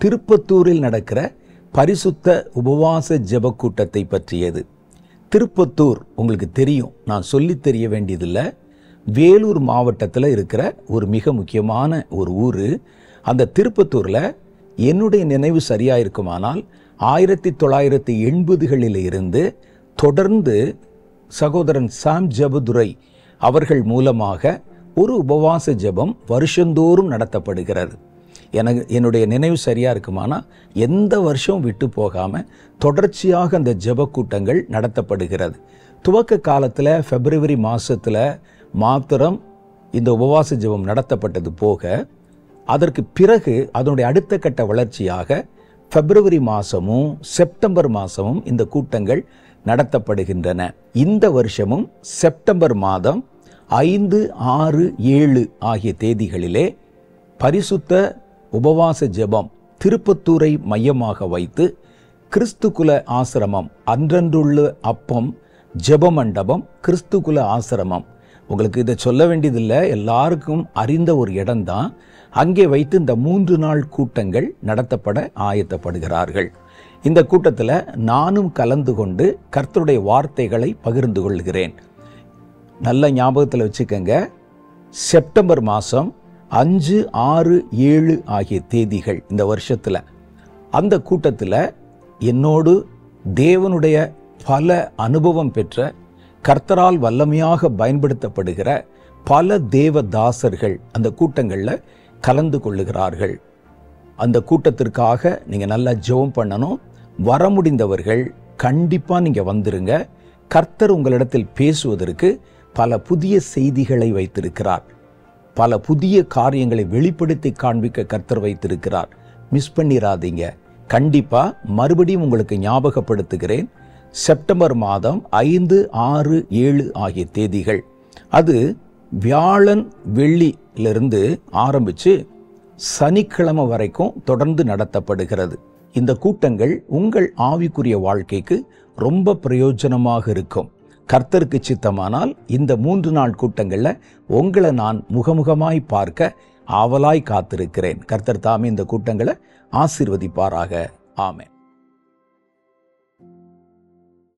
திருப்பத்தூரில் நடக்கிற பரிசுத்த உபவாச ஜெப கூட்டத்தை பற்றியது திருப்பத்தூர் உங்களுக்கு தெரியும் நான் சொல்லித் தெரிய வேண்டியதில்லை வேலூர் மாவட்டத்தில் இருக்கிற ஒரு மிக முக்கியமான ஒரு ஊர் அந்த திருப்பத்தூரில் என்னுடைய நினைவு சரியாக இருக்குமானால் ஆயிரத்தி தொள்ளாயிரத்தி எண்பதுகளில் இருந்து தொடர்ந்து சகோதரன் சாம் ஜபதுரை அவர்கள் மூலமாக ஒரு உபவாச ஜெபம் வருஷந்தோறும் நடத்தப்படுகிறது எனக்கு என்னுடைய நினைவு சரியாக இருக்குமானா எந்த வருஷம் விட்டு போகாமல் தொடர்ச்சியாக அந்த ஜெப கூட்டங்கள் நடத்தப்படுகிறது துவக்க காலத்தில் பிப்ரவரி மாதத்தில் மாத்திரம் இந்த உபவாச ஜெபம் நடத்தப்பட்டது போக அதற்கு பிறகு அதனுடைய அடுத்த கட்ட வளர்ச்சியாக பிப்ரவரி மாதமும் செப்டம்பர் மாதமும் இந்த கூட்டங்கள் நடத்தப்படுகின்றன இந்த வருஷமும் செப்டம்பர் மாதம் ஐந்து ஆறு ஏழு ஆகிய தேதிகளிலே பரிசுத்த உபவாச ஜெபம் திருப்பத்தூரை மையமாக வைத்து கிறிஸ்துகுல ஆசிரமம் அன்றன்றுள்ள அப்பம் ஜெப மண்டபம் கிறிஸ்துகுல ஆசிரமம் உங்களுக்கு இதை சொல்ல வேண்டியதில்லை எல்லாருக்கும் அறிந்த ஒரு இடம்தான் அங்கே வைத்து இந்த மூன்று நாள் கூட்டங்கள் நடத்தப்பட ஆயத்தப்படுகிறார்கள் இந்த கூட்டத்தில் நானும் கலந்து கொண்டு கர்த்தருடைய வார்த்தைகளை பகிர்ந்து கொள்கிறேன் நல்ல ஞாபகத்தில் வச்சுக்கோங்க செப்டம்பர் மாதம் அஞ்சு ஆறு ஏழு ஆகிய தேதிகள் இந்த வருஷத்தில் அந்த கூட்டத்தில் என்னோடு தேவனுடைய பல அனுபவம் பெற்ற கர்த்தரால் வல்லமையாக பயன்படுத்தப்படுகிற பல தேவ தாசர்கள் அந்த கூட்டங்களில் கலந்து கொள்ளுகிறார்கள் அந்த கூட்டத்திற்காக நீங்கள் நல்லா ஜெபம் பண்ணணும் வர முடிந்தவர்கள் கண்டிப்பாக நீங்கள் வந்துருங்க கர்த்தர் உங்களிடத்தில் பேசுவதற்கு பல புதிய செய்திகளை வைத்திருக்கிறார் பல புதிய காரியங்களை வெளிப்படுத்தி காண்பிக்க கர்த்தர் வைத்திருக்கிறார் மிஸ் பண்ணிராதீங்க கண்டிப்பா மறுபடியும் உங்களுக்கு ஞாபகப்படுத்துகிறேன் செப்டம்பர் மாதம் ஐந்து ஆறு ஏழு ஆகிய தேதிகள் அது வியாழன் வெள்ளியிலிருந்து ஆரம்பிச்சு சனிக்கிழமை வரைக்கும் தொடர்ந்து நடத்தப்படுகிறது இந்த கூட்டங்கள் உங்கள் ஆவிக்குரிய வாழ்க்கைக்கு ரொம்ப பிரயோஜனமாக இருக்கும் கர்த்தருக்கு சித்தமானால் இந்த மூன்று நாள் கூட்டங்களில் உங்களை நான் முகமுகமாய் பார்க்க ஆவலாய் காத்திருக்கிறேன் கர்த்தர் தாமே இந்த கூட்டங்களை ஆசீர்வதிப்பாராக ஆமென்